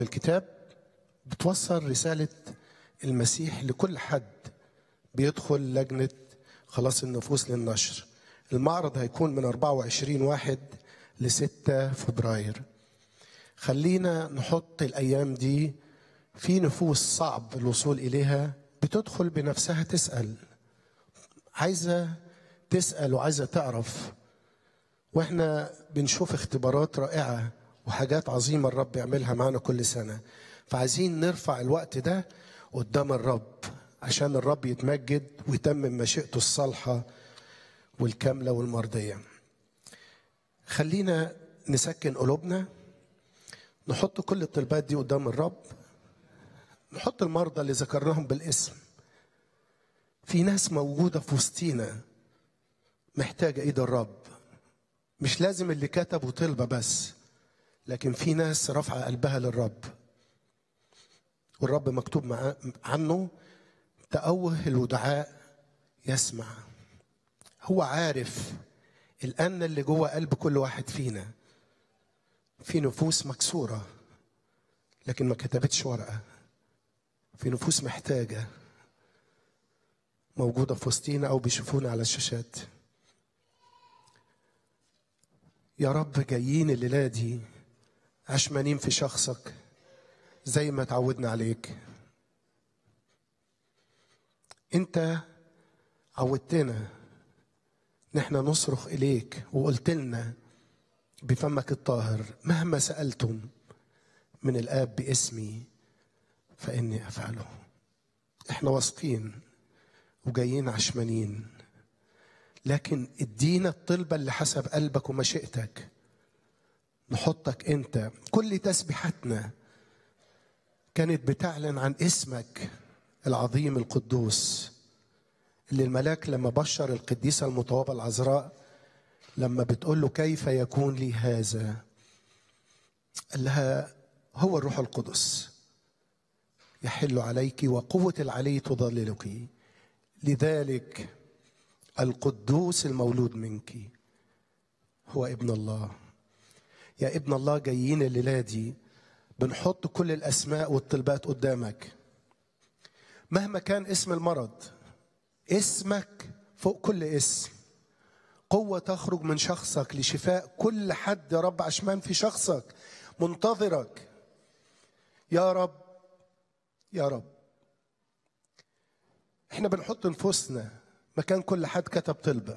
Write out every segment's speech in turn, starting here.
الكتاب بتوصل رسالة المسيح لكل حد بيدخل لجنة خلاص النفوس للنشر المعرض هيكون من 24 واحد ل 6 فبراير خلينا نحط الأيام دي في نفوس صعب الوصول إليها بتدخل بنفسها تسأل عايزة تسأل وعايزة تعرف واحنا بنشوف اختبارات رائعة وحاجات عظيمة الرب يعملها معنا كل سنة فعايزين نرفع الوقت ده قدام الرب عشان الرب يتمجد ويتمم مشيئته الصالحة والكاملة والمرضية خلينا نسكن قلوبنا نحط كل الطلبات دي قدام الرب نحط المرضى اللي ذكرناهم بالاسم في ناس موجودة في وسطينا محتاجة ايد الرب مش لازم اللي كتبوا طلبة بس لكن في ناس رافعة قلبها للرب والرب مكتوب مع عنه تأوه الودعاء يسمع هو عارف الأن اللي جوه قلب كل واحد فينا في نفوس مكسورة لكن ما كتبتش ورقة في نفوس محتاجة موجودة في وسطينا أو بيشوفونا على الشاشات يا رب جايين الليلة دي عشمانين في شخصك زي ما تعودنا عليك انت عودتنا ان احنا نصرخ اليك وقلت لنا بفمك الطاهر مهما سالتم من الاب باسمي فاني افعله احنا واثقين وجايين عشمانين لكن ادينا الطلبه اللي حسب قلبك ومشيئتك نحطك انت كل تسبيحاتنا كانت بتعلن عن اسمك العظيم القدوس اللي الملاك لما بشر القديسة المطوبة العذراء لما بتقول له كيف يكون لي هذا قال لها هو الروح القدس يحل عليك وقوة العلي تضللك لذلك القدوس المولود منك هو ابن الله يا ابن الله جايين الليلة دي بنحط كل الأسماء والطلبات قدامك مهما كان اسم المرض اسمك فوق كل اسم قوة تخرج من شخصك لشفاء كل حد يا رب عشمان في شخصك منتظرك يا رب يا رب احنا بنحط نفوسنا مكان كل حد كتب طلبة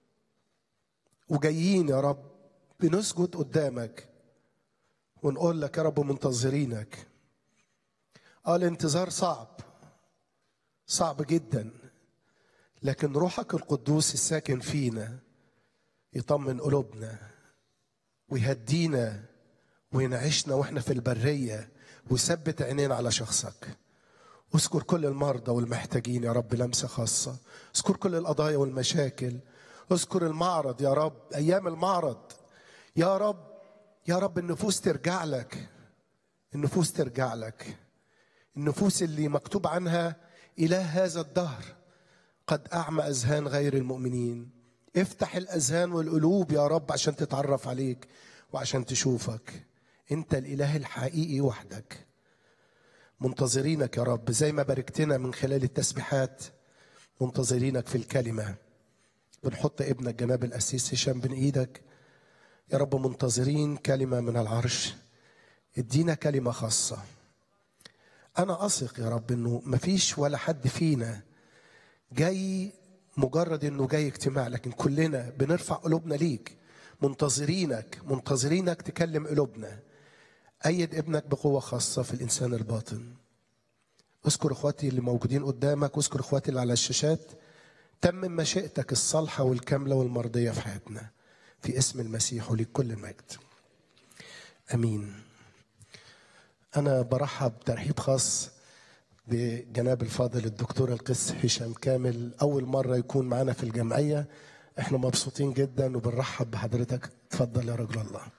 وجايين يا رب بنسجد قدامك ونقول لك يا رب منتظرينك اه الانتظار صعب صعب جدا لكن روحك القدوس الساكن فينا يطمن قلوبنا ويهدينا وينعشنا واحنا في البريه ويثبت عينينا على شخصك اذكر كل المرضى والمحتاجين يا رب لمسه خاصه اذكر كل القضايا والمشاكل اذكر المعرض يا رب ايام المعرض يا رب يا رب النفوس ترجع لك النفوس ترجع لك النفوس اللي مكتوب عنها إله هذا الدهر قد أعمى أذهان غير المؤمنين افتح الأذهان والقلوب يا رب عشان تتعرف عليك وعشان تشوفك أنت الإله الحقيقي وحدك منتظرينك يا رب زي ما باركتنا من خلال التسبيحات منتظرينك في الكلمة بنحط ابنك جناب الأسيس هشام بين إيدك يا رب منتظرين كلمة من العرش ادينا كلمة خاصة أنا أثق يا رب إنه مفيش ولا حد فينا جاي مجرد إنه جاي اجتماع لكن كلنا بنرفع قلوبنا ليك منتظرينك منتظرينك تكلم قلوبنا أيد ابنك بقوة خاصة في الإنسان الباطن اذكر اخواتي اللي موجودين قدامك واذكر اخواتي اللي على الشاشات تمم مشيئتك الصالحة والكاملة والمرضية في حياتنا في اسم المسيح وليك كل المجد امين انا برحب ترحيب خاص بجناب الفاضل الدكتور القس هشام كامل اول مره يكون معنا في الجمعيه احنا مبسوطين جدا وبنرحب بحضرتك اتفضل يا رجل الله